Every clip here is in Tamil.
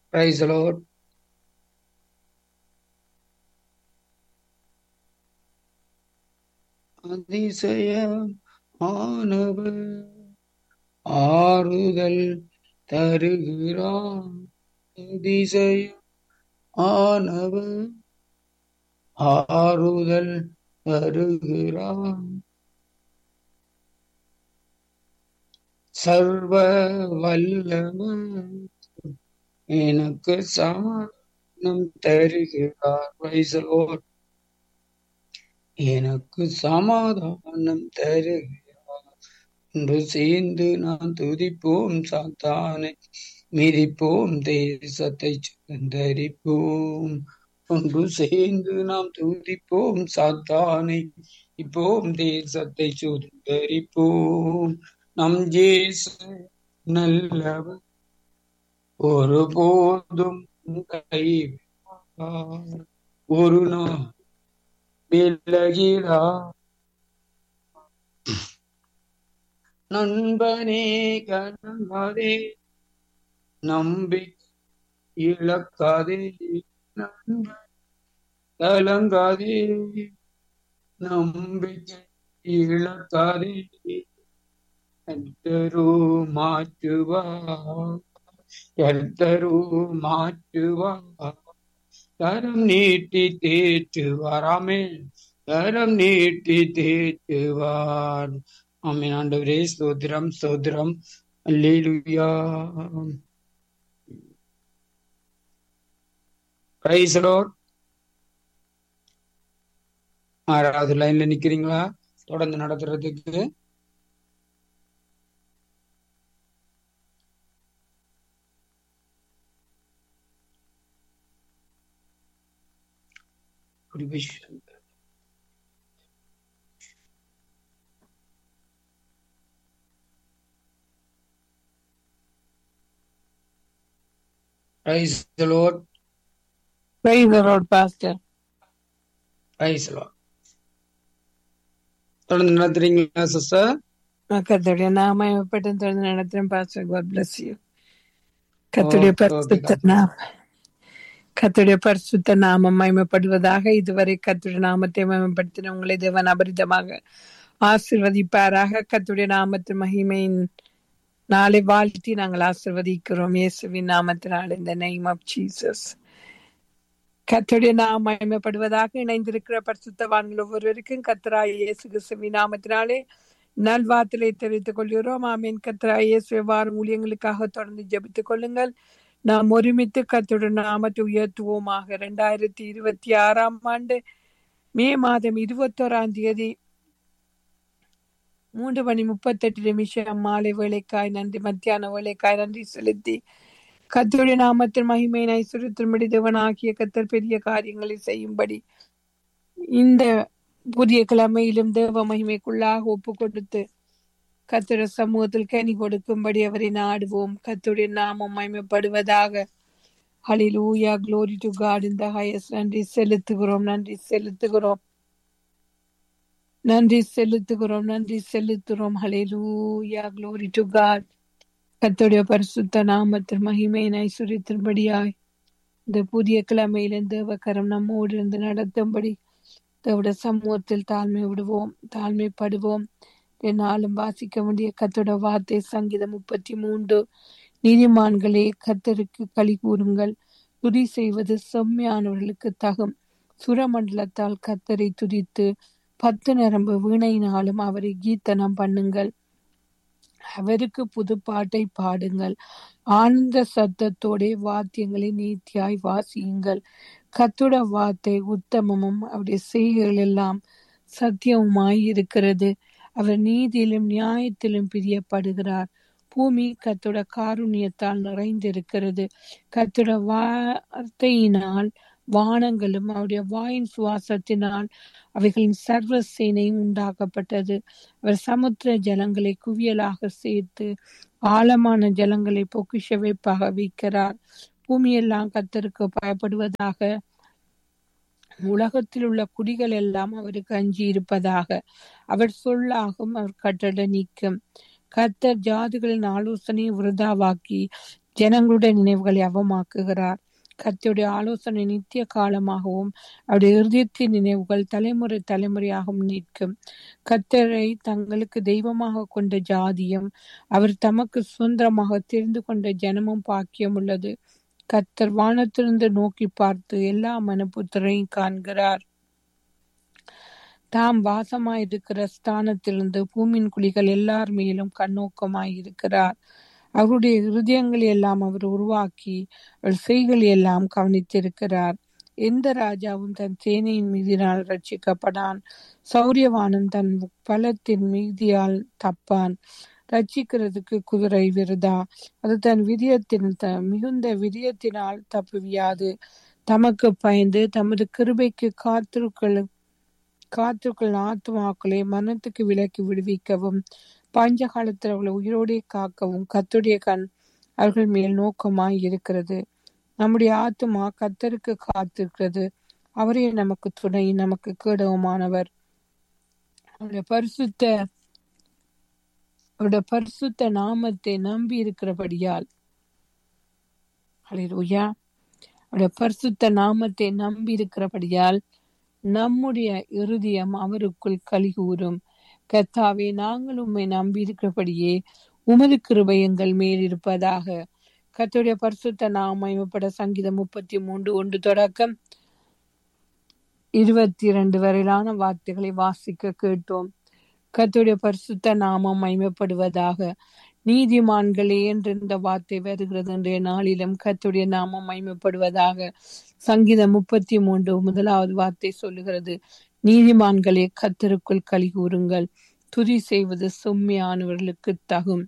Praise the Lord. அதிசயம் ஆனவர் ஆறுதல் தருகிறார் அதிசயம் ஆனவர் ஆறுதல் தருகிறார் சர்வ வல்லவர் எனக்கு சமாதானம் தருகிறார் Praise the Lord. எனக்கு சமாதானம் தருகிறார் ஒன்று சேர்ந்து நான் துதிப்போம் சாத்தானை மிதிப்போம் தேசத்தை சுதந்தரிப்போம் ஒன்று சேர்ந்து நாம் துதிப்போம் சாத்தானை இப்போம் தேசத்தை சுதந்தரிப்போம் நம் ஜேசு நல்லவர் ஒருபோதும் கைவிடார் ஒரு நாள் விலகிடா நண்பனே கலங்காதே நம்பி இழக்காதே நண்பன் கலங்காதே நம்பிக்கை இழக்காதே எத்தரு மாற்றுவா எத்தரு மாற்றுவா கரம் நீட்டி தேற்றுவாராமே கரம் நீட்டி தேற்றுவார் ஆமென் ஆண்டவரே ஸ்தோத்திரம் ஸ்தோத்திரம் அல்லேலூயா பிரைஸ் லார்ட் ஆறாவது லைன்ல நிக்கிறீங்களா தொடர்ந்து நடத்துறதுக்கு ஒரு விஷயம் praise the lord Praise the Lord, Pastor. Praise lord தொடர்ந்து நடத்துறீங்களா சிஸ்டர் கத்துடைய நாமயப்பட்டு தொடர்ந்து நடத்துறேன் பாஸ்டர் காட் பிளஸ் யூ கத்துடைய ஓகே ஓகே பரிசுத்த நாம கத்துடைய பரிசுத்த நாமம் மயமப்படுவதாக இதுவரை கத்துடைய நாமத்தை மயமப்படுத்தின உங்களை தேவன் அபரிதமாக ஆசிர்வதிப்பாராக கத்துடைய நாமத்தின் மகிமையின் நாளை வாழ்த்தி நாங்கள் ஆசிர்வதிக்கிறோம் இயேசுவின் நாமத்தினால் இந்த நெய்ம் ஆஃப் ஜீசஸ் கத்துடைய நாம் மகிமைப்படுவதாக இணைந்திருக்கிற பரிசுத்தவான்கள் ஒவ்வொருவருக்கும் கத்தராய் இயேசு கிறிஸ்துவின் நாமத்தினாலே நல்வாத்திலை தெரிவித்துக் கொள்கிறோம் ஆமீன் கத்தராய் இயேசு வாரம் ஊழியங்களுக்காக தொடர்ந்து ஜெபித்துக் கொள்ளுங்கள் நாம் ஒருமித்து கத்துடைய நாமத்தை உயர்த்துவோமாக இரண்டாயிரத்தி இருபத்தி ஆறாம் ஆண்டு மே மாதம் இருபத்தோராம் தேதி மூன்று மணி முப்பத்தெட்டு நிமிஷம் மாலை வேலைக்காய் நன்றி மத்தியான வேலைக்காய் நன்றி செலுத்தி கத்தருடைய நாமத்தின் மகிமையின் ஐஸ்வர்யத்தின்படி தேவனாகிய கத்தர் பெரிய காரியங்களை செய்யும்படி இந்த புதிய கிழமையிலும் தேவ மகிமைக்குள்ளாக ஒப்பு கொடுத்து கத்திர சமூகத்தில் கனி கொடுக்கும்படி அவரை நாடுவோம் கத்துடைய நாமம் மகிமைப்படுவதாக ஹலிலூயா க்ளோரி டு காட் இந்த ஹையஸ்ட் நன்றி செலுத்துகிறோம் நன்றி செலுத்துகிறோம் நன்றி செலுத்துகிறோம் நன்றி செலுத்துகிறோம் ஹலிலூயா க்ளோரி டு காட் கத்துடைய பரிசுத்த நாமத்தின் மகிமையின் ஐஸ்வர்யத்தின்படியாய் இந்த புதிய கிழமையில தேவக்கரம் நம்மோடு இருந்து நடத்தும்படி தேவட சமூகத்தில் தாழ்மை விடுவோம் தாழ்மைப்படுவோம் என்னாலும் வாசிக்க வேண்டிய கத்தோட வார்த்தை சங்கீதம் முப்பத்தி மூன்று நீதிமான்களே கத்தருக்கு களி கூறுங்கள் துதி செய்வது செம்மையானவர்களுக்கு தகும் சுரமண்டலத்தால் கத்தரை துதித்து பத்து நரம்பு வீணையினாலும் அவரை கீர்த்தனம் பண்ணுங்கள் அவருக்கு புது பாட்டை பாடுங்கள் ஆனந்த சத்தத்தோட வாத்தியங்களை நீத்தியாய் வாசியுங்கள் கத்துட வார்த்தை உத்தமமும் அவருடைய செய்கைகள் எல்லாம் சத்தியமுமாய் இருக்கிறது அவர் நீதியிலும் நியாயத்திலும் பிரியப்படுகிறார் பூமி கத்தோட காருண்யத்தால் நிறைந்திருக்கிறது கத்தோட வார்த்தையினால் வானங்களும் அவருடைய வாயின் சுவாசத்தினால் அவைகளின் சர்வ சேனையும் உண்டாக்கப்பட்டது அவர் சமுத்திர ஜலங்களை குவியலாக சேர்த்து ஆழமான ஜலங்களை பொக்கிஷ வைப்பாக வைக்கிறார் பூமியெல்லாம் கத்தருக்கு பயப்படுவதாக உலகத்தில் உள்ள குடிகள் எல்லாம் அவருக்கு அஞ்சி இருப்பதாக அவர் சொல்லாகும் அவர் கட்டட நீக்கும் கத்தர் ஜாதிகளின் ஆலோசனையை விருதாவாக்கி ஜனங்களுடைய நினைவுகளை அவமாக்குகிறார் கர்த்தருடைய ஆலோசனை நித்திய காலமாகவும் அவருடைய இருதயத்தின் நினைவுகள் தலைமுறை தலைமுறையாகவும் நிற்கும் கர்த்தரை தங்களுக்கு தெய்வமாக கொண்ட ஜாதியும் அவர் தமக்கு சுதந்திரமாக தெரிந்து கொண்ட ஜனமும் பாக்கியம் உள்ளது கர்த்தர் வானத்திலிருந்து நோக்கி பார்த்து எல்லா மனப்புத்தரையும் காண்கிறார் தாம் வாசமாயிருக்கிற ஸ்தானத்திலிருந்து பூமியின் குழிகள் எல்லார் மேலும் கண்ணோக்கமாய் இருக்கிறார் அவருடைய இருதயங்களை எல்லாம் அவர் உருவாக்கி அவர் செய்களை எல்லாம் கவனித்திருக்கிறார் எந்த ராஜாவும் தன் சேனையின் மீதினால் ரட்சிக்கப்படான் சௌரியவானன் தன் பலத்தின் மீதியால் தப்பான் ரட்சிக்கிறதுக்கு குதிரை விருதா அது தன் விரியத்தின் த மிகுந்த விரியத்தினால் தப்புவியாது தமக்கு பயந்து தமது கிருபைக்கு காத்திருக்கள் காத்திருக்கள் ஆத்மாக்களை மரணத்துக்கு விலக்கி விடுவிக்கவும் பஞ்ச காலத்தில் அவர்களை உயிரோடே காக்கவும் கத்துடைய கண் அவர்கள் மேல் நோக்கமாய் இருக்கிறது நம்முடைய ஆத்மா கத்தருக்கு காத்திருக்கிறது அவரே நமக்கு துணை நமக்கு கேடவுமானவர் அவருடைய பரிசுத்த அவருடைய பரிசுத்த நாமத்தை நம்பி இருக்கிறபடியால் ஹalleluya அவருடைய பரிசுத்த நாமத்தை நம்பி இருக்கிறபடியால் நம்முடைய இருதயம் அவருக்குள் கலிகூறும் கர்த்தாவே நாங்கள் உம்மை நம்பி இருக்கிறபடியே உமது கிருபை எங்கள் மேல் இருப்பதாக கர்த்தருடைய பரிசுத்த நாம் மகிமைப்பட சங்கீதம் முப்பத்தி மூன்று ஒன்று தொடக்கம் இருபத்தி இரண்டு வரையிலான வார்த்தைகளை வாசிக்க கேட்டோம் கர்த்தருடைய பரிசுத்த நாமம் மகிமைப்படுவதாக நீதிமான்களே என்று இந்த வார்த்தை வருகிறது இன்றைய நாளிலும் கர்த்தருடைய நாமம் மகிமைப்படுவதாக சங்கீதம் முப்பத்தி மூன்று முதலாவது வார்த்தை சொல்லுகிறது நீதிமான்களே கத்தருக்குள் களி கூறுங்கள் துதி செய்வது செம்மையானவர்களுக்கு தகும்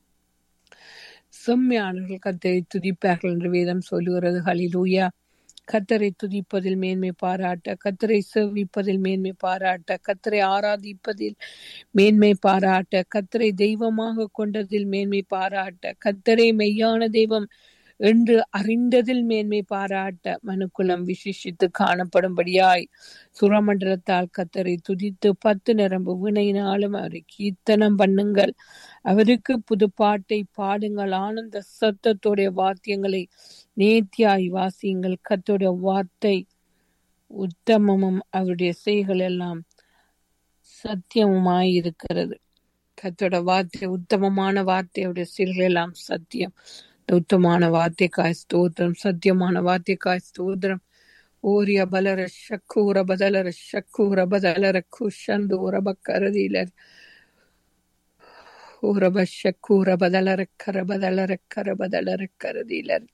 செம்மையானவர்கள் கத்தரை துதிப்பார்கள் என்று வேதம் சொல்லுகிறது ஹலிலூயா கத்தரை துதிப்பதில் மேன்மை பாராட்ட கத்தரை சேவிப்பதில் மேன்மை பாராட்ட கத்தரை ஆராதிப்பதில் மேன்மை பாராட்ட கத்தரை தெய்வமாக கொண்டதில் மேன்மை பாராட்ட கத்தரை மெய்யான தெய்வம் என்று அறிந்ததில் மேன்மை பாராட்ட மனுக்குலம் விசேஷித்து காணப்படும்படியாய் சுரமண்டலத்தால் கத்தரை துதித்து பத்து நிரம்பு வினையினாலும் அவரை கீர்த்தனம் பண்ணுங்கள் அவருக்கு புது பாட்டை பாடுங்கள் ஆனந்த சத்தத்தோடைய வாத்தியங்களை நேர்த்தியாய் வாசியுங்கள் கத்தோடைய வார்த்தை உத்தமமும் அவருடைய செய்கள் எல்லாம் சத்தியமுமாய் இருக்கிறது கத்தோட வார்த்தை உத்தமமான வார்த்தை அவருடைய செயல்கள் எல்லாம் சத்தியம் உத்தமான வார்த்தைக்காய் ஸ்தோத்திரம் சத்தியமான வார்த்தைக்காய் ஸ்தோத்திரம் ஓரிய பலர ಶಕ್ಕೂರ ಬದಲರ ಶಕ್ಕೂರ ಬದಲರ ಕುಶಂದೂರ ಬಕ್ಕರದಿಲರ್ ಊರಬ ಶಕ್ಕೂರ ಬದಲರ ಕರ ಬದಲರ ಕರ ಬದಲರ ಕರದಿலர்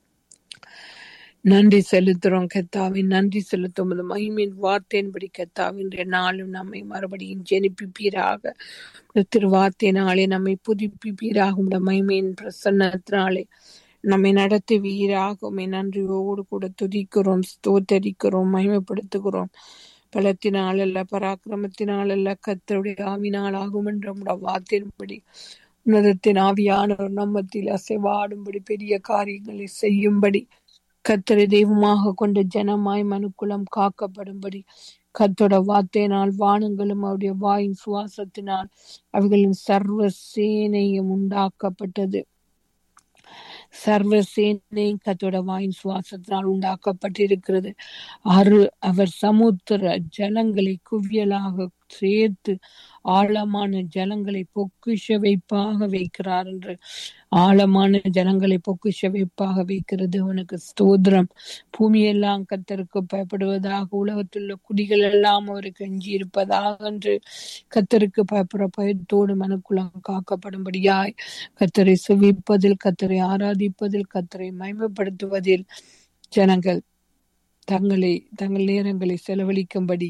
நன்றி செலுத்துறோம் கத்தாவின் நன்றி செலுத்தும் போது மகிமின் வார்த்தையின்படி கத்தாவின் நாளும் நம்மை மறுபடியும் ஜெனிப்பிப்பீராக திருவார்த்தையினாலே நம்மை புதுப்பிப்பீராக உடைய மகிமையின் பிரசன்னத்தினாலே நம்மை நடத்துவீராக உண்மை நன்றியோடு கூட துதிக்கிறோம் ஸ்தோத்தரிக்கிறோம் மகிமைப்படுத்துகிறோம் பலத்தினால் அல்ல பராக்கிரமத்தினால் அல்ல கத்தருடைய ஆவினால் ஆகும் என்ற நம்முடைய வார்த்தையின்படி உன்னதத்தின் ஆவியானவர் நம்மத்தில் அசைவாடும்படி பெரிய காரியங்களை செய்யும்படி கத்தரை தெய்வமாக கொண்ட ஜனமாய் மனுக்குலம் காக்கப்படும்படி கத்தோட வார்த்தையினால் வானங்களும் அவருடைய வாயின் சுவாசத்தினால் அவைகளின் சர்வ சேனையும் உண்டாக்கப்பட்டது சர்வ சேனை கத்தோட வாயின் சுவாசத்தினால் உண்டாக்கப்பட்டிருக்கிறது அரு அவர் சமுத்திர ஜலங்களை குவியலாக சேர்த்து ஆழமான ஜலங்களை பொக்கிஷ வைப்பாக வைக்கிறார் என்று ஆழமான ஜலங்களை பொக்கிஷ வைப்பாக வைக்கிறது அவனுக்கு ஸ்தோத்திரம் பூமியெல்லாம் கத்தருக்கு பயப்படுவதாக உலகத்துள்ள குடிகள் எல்லாம் அவருக்கு எஞ்சி இருப்பதாக என்று கத்தருக்கு பயப்படுற பயத்தோடு மனுக்குலம் காக்கப்படும்படியாய் கத்தரை சுவிப்பதில் கத்தரை ஆராதிப்பதில் கத்தரை மயமப்படுத்துவதில் ஜனங்கள் தங்களை தங்கள் நேரங்களை செலவழிக்கும்படி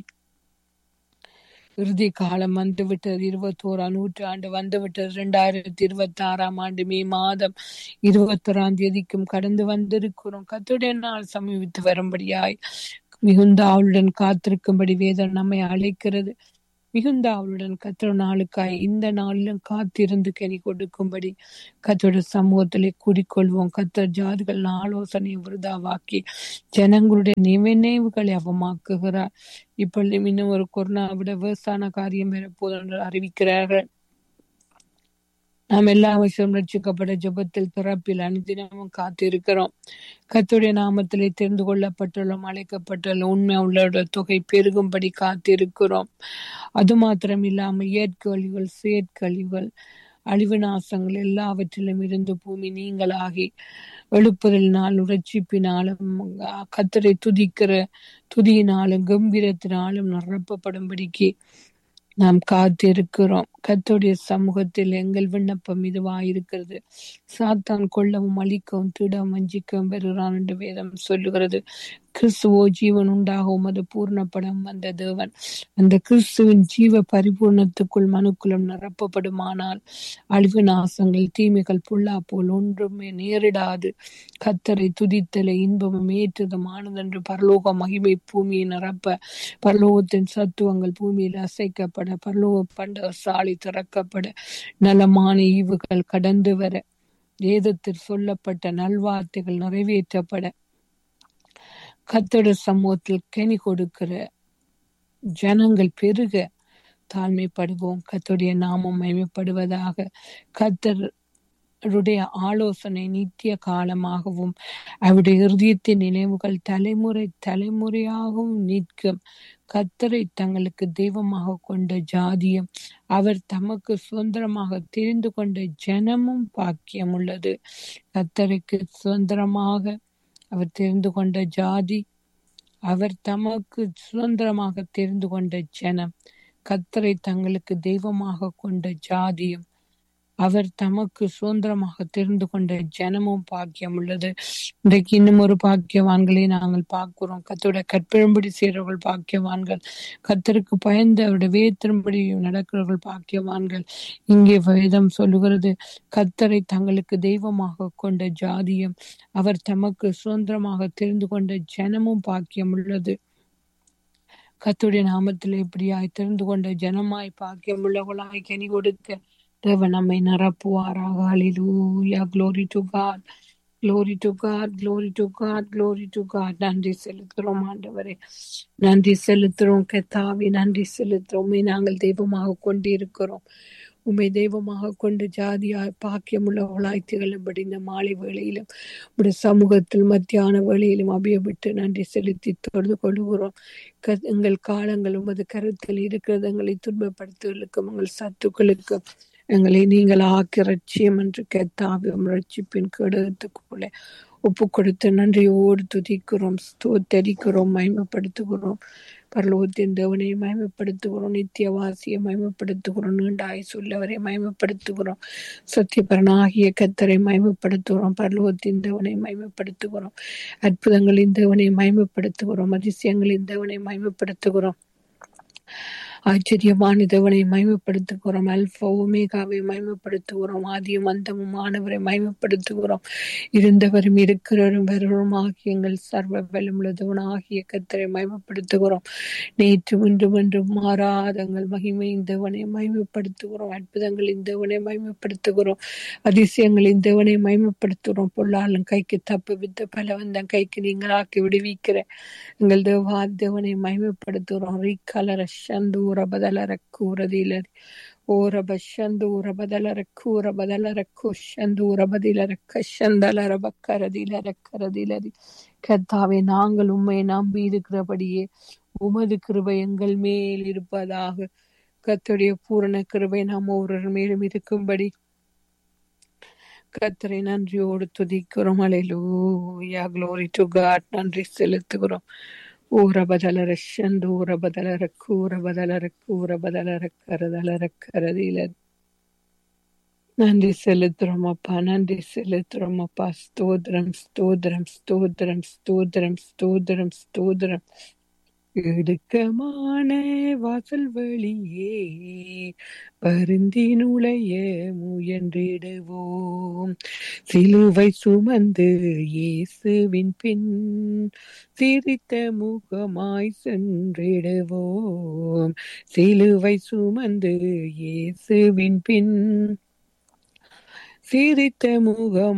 இறுதி காலம் வந்துவிட்டது இருபத்தோராம் நூற்றாண்டு வந்துவிட்டது இரண்டாயிரத்தி இருபத்தி ஆறாம் ஆண்டு மே மாதம் இருபத்தோராம் தேதிக்கும் கடந்து வந்திருக்கிறோம் கத்துடைய நாள் சமீபித்து வரும்படியாய் மிகுந்த அவளுடன் காத்திருக்கும்படி வேதம் நம்மை அழைக்கிறது மிகுந்த அவளுடன் கத்திர நாளுக்காய் இந்த நாளிலும் காத்திருந்து கனி கொடுக்கும்படி கத்தோட சமூகத்திலே கூடிக்கொள்வோம் கத்தர் ஜாதிகள் ஆலோசனை விருதாவாக்கி ஜனங்களுடைய நினைவுகளை அவமாக்குகிறார் இப்பொழுது இன்னும் ஒரு கொரோனா விட வேசான காரியம் வரப்போது என்று அறிவிக்கிறார்கள் நாம் எல்லா அவசியம் ரட்சிக்கப்பட ஜெபத்தில் பிறப்பில் அனுதினமும் காத்திருக்கிறோம் கத்துடைய நாமத்திலே தெரிந்து கொள்ளப்பட்டுள்ளோம் அழைக்கப்பட்டுள்ள உண்மை உள்ள தொகை பெருகும்படி காத்திருக்கிறோம் அது மாத்திரம் இல்லாமல் இயற்கழிவுகள் செயற்கழிவுகள் அழிவு நாசங்கள் எல்லாவற்றிலும் இருந்து பூமி நீங்களாகி எழுப்புதலினாலும் ரட்சிப்பினாலும் கத்தரை துதிக்கிற துதியினாலும் கம்பீரத்தினாலும் நிரப்பப்படும்படிக்கு நாம் காத்திருக்கிறோம் கத்தோடைய சமூகத்தில் எங்கள் விண்ணப்பம் இதுவாயிருக்கிறது சாத்தான் கொள்ளவும் அழிக்கவும் திடம் வஞ்சிக்கவும் பெறுகிறான் என்று வேதம் சொல்லுகிறது கிறிஸ்துவோ ஜீவன் உண்டாகவும் அது பூர்ணப்படும் அந்த தேவன் அந்த கிறிஸ்துவின் ஜீவ பரிபூர்ணத்துக்குள் மனுக்குளம் நிரப்பப்படுமானால் அழிவு நாசங்கள் தீமைகள் புல்லா போல் ஒன்றுமே நேரிடாது கத்தரை துதித்தலை இன்பமும் ஏற்றதுமானதென்று பரலோக மகிமை பூமியை நிரப்ப பரலோகத்தின் சத்துவங்கள் பூமியில் அசைக்கப்பட பரலோக பண்ட சாலை திறக்கப்பட நலமான ஈவுகள் கடந்து வர வேதத்தில் சொல்லப்பட்ட நல்வார்த்தைகள் நிறைவேற்றப்பட கத்தோட சமூகத்தில் கனி கொடுக்கிற ஜனங்கள் பெருக தாழ்மைப்படுவோம் கத்தோடைய நாமம் மகிமைப்படுவதாக கத்தருடைய ஆலோசனை நித்திய காலமாகவும் அவருடைய இருதயத்தின் நினைவுகள் தலைமுறை தலைமுறையாகவும் நிற்கும் கத்தரை தங்களுக்கு தெய்வமாக கொண்ட ஜாதியும் அவர் தமக்கு சுதந்திரமாக தெரிந்து கொண்ட ஜனமும் பாக்கியம் உள்ளது கத்தருக்கு சுதந்திரமாக அவர் தெரிந்து கொண்ட ஜாதி அவர் தமக்கு சுதந்திரமாக தெரிந்து கொண்ட ஜனம் கத்தரை தங்களுக்கு தெய்வமாக கொண்ட ஜாதியும் அவர் தமக்கு சுதந்திரமாக தெரிந்து கொண்ட ஜனமும் பாக்கியம் உள்ளது இன்றைக்கு இன்னும் ஒரு பாக்கியவான்களை நாங்கள் பார்க்கிறோம் கத்தோட கற்பிழம்படி செய்கிறவர்கள் பாக்கியவான்கள் கத்தருக்கு பயந்து அவருடைய வேத்திரும்படி நடக்கிறவர்கள் பாக்கியவான்கள் இங்கே வேதம் சொல்லுகிறது கத்தரை தங்களுக்கு தெய்வமாக கொண்ட ஜாதியும் அவர் தமக்கு சுதந்திரமாக தெரிந்து கொண்ட ஜனமும் பாக்கியம் உள்ளது கத்துடைய நாமத்தில் எப்படியாய் தெரிந்து கொண்ட ஜனமாய் பாக்கியம் உள்ளவர்களாய் கனி கொடுக்க தேவன் நம்மை நிரப்புவாராக ஹalleluya glory to god glory to god glory to god glory to god நன்றி செலுத்துறோம் ஆண்டவரே நன்றி செலுத்துறோம் கத்தாவி நன்றி செலுத்துறோம் உம்மை நாங்கள் தெய்வமாக கொண்டிருக்கிறோம் உம்மை தெய்வமாக கொண்டு ஜாதியாய் பாக்கியமுள்ளவர்களாய் திகழும்படி இந்த மாலை வேளையிலும் உடைய சமூகத்தில் மத்தியான வேளையிலும் அபியவிட்டு நன்றி செலுத்தி தொழுது கொள்கிறோம் க- எங்கள் காலங்கள் உமது கருத்தில் இருக்கிறது எங்களை துன்பப்படுத்துவதற்கும் எங்கள் சத்துக்களுக்கும் எங்களை நீங்கள் ஆக்கி ரட்சியம் என்று கெத்தாவியும் ரட்சிப்பின் கேடகத்துக்குள்ளே ஒப்பு கொடுத்து நன்றியோடு துதிக்கிறோம் ஸ்தோத்தரிக்கிறோம் மகிமைப்படுத்துகிறோம் பரலோகத்தின் தேவனை மகிமைப்படுத்துகிறோம் நித்தியவாசியை மகிமைப்படுத்துகிறோம் நீண்ட ஆயுசுள்ளவரை மகிமைப்படுத்துகிறோம் சத்தியபரனாகிய கத்தரை மகிமைப்படுத்துகிறோம் பரலோகத்தின் தேவனை மகிமைப்படுத்துகிறோம் அற்புதங்களின் தேவனை மகிமைப்படுத்துகிறோம் அதிசயங்களின் தேவனை மகிமைப்படுத்துகிறோம் ஆச்சரியமான தேவனை மகிமைப்படுத்துகிறோம் அல்பா ஒமேகாவை மகிமைப்படுத்துகிறோம் ஆதியும் அந்தமும் மாணவரை மகிமைப்படுத்துகிறோம் இருந்தவரும் இருக்கிறவரும் வருவரும் ஆகிய எங்கள் சர்வ வல்லமுள்ள தேவனாகிய கத்தரை மகிமைப்படுத்துகிறோம் நேற்று இன்றும் என்றும் மாறாத எங்கள் மகிமையின் தேவனை மகிமைப்படுத்துகிறோம் அற்புதங்களின் தேவனை மகிமைப்படுத்துகிறோம் அதிசயங்களின் தேவனை மகிமைப்படுத்துகிறோம் பொல்லாளன் கைக்கு தப்பு வித்த பலவந்தன் கைக்கு நீங்களாக்கி விடுவிக்கிற எங்கள் தேவா தேவனை மகிமைப்படுத்துகிறோம் ரீக்கலர சந்தூர பதலர கூறதிலர் ஓர பஷந்தூர பதலர கூற பதலர குஷந்தூர பதிலர கஷந்தலர பக்கரதிலர கரதிலரி கர்த்தாவே நாங்கள் உம்மை நம்பி இருக்கிறபடியே உமது கிருபை எங்கள் மேல் இருப்பதாக கர்த்தருடைய பூரண கிருபை நாம் ஒவ்வொரு மேலும் இருக்கும்படி கர்த்தரை நன்றியோடு துதிக்கிறோம் அலையிலூயா க்ளோரி டு காட் நன்றி செலுத்துகிறோம் ஊர பதலர சந்து ஊர பதலர கூற பதலர கூற பதலர கரதலர கரதில நன்றி செலுத்துறோம் அப்பா நன்றி செலுத்துறோம் அப்பா ஸ்தோத்திரம் ஸ்தோத்திரம் ஸ்தோத்திரம் ஸ்தோத்திரம் ஸ்தோத்திரம் ஸ்தோத்திரம் இடுக்கமான வாசல் வழியே பருந்தி நுழைய முயன்றிடுவோம் சிலுவை சுமந்து இயேசுவின் பின் சிரித்த முகமாய் சென்றிடுவோம் சிலுவை சுமந்து இயேசுவின் பின் சிரித்த முகம்